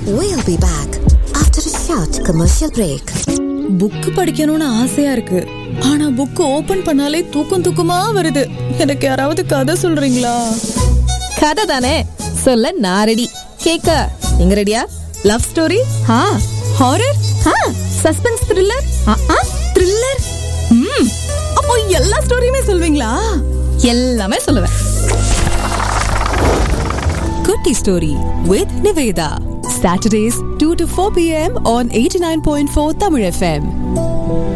We'll be back after a short commercial break. Book படிக்கணும்னு ஆசையா இருக்கு ஆனா புக் ஓபன் பண்ணாலே தூக்கம் தூக்கமா வருது எனக்கு யாராவது கதை சொல்றீங்களா கதை தானே சொல்ல நான் ரெடி கேக்க நீங்க ரெடியா லவ் ஸ்டோரி ஆ ஹாரர் ஆ சஸ்பென்ஸ் த்ரில்லர் த்ரில்லர் ம் அப்போ எல்லா ஸ்டோரியுமே சொல்வீங்களா எல்லாமே சொல்லுவேன் Kutti Story with Niveda. Saturdays 2 to 4 p.m. on 89.4 Tamil FM.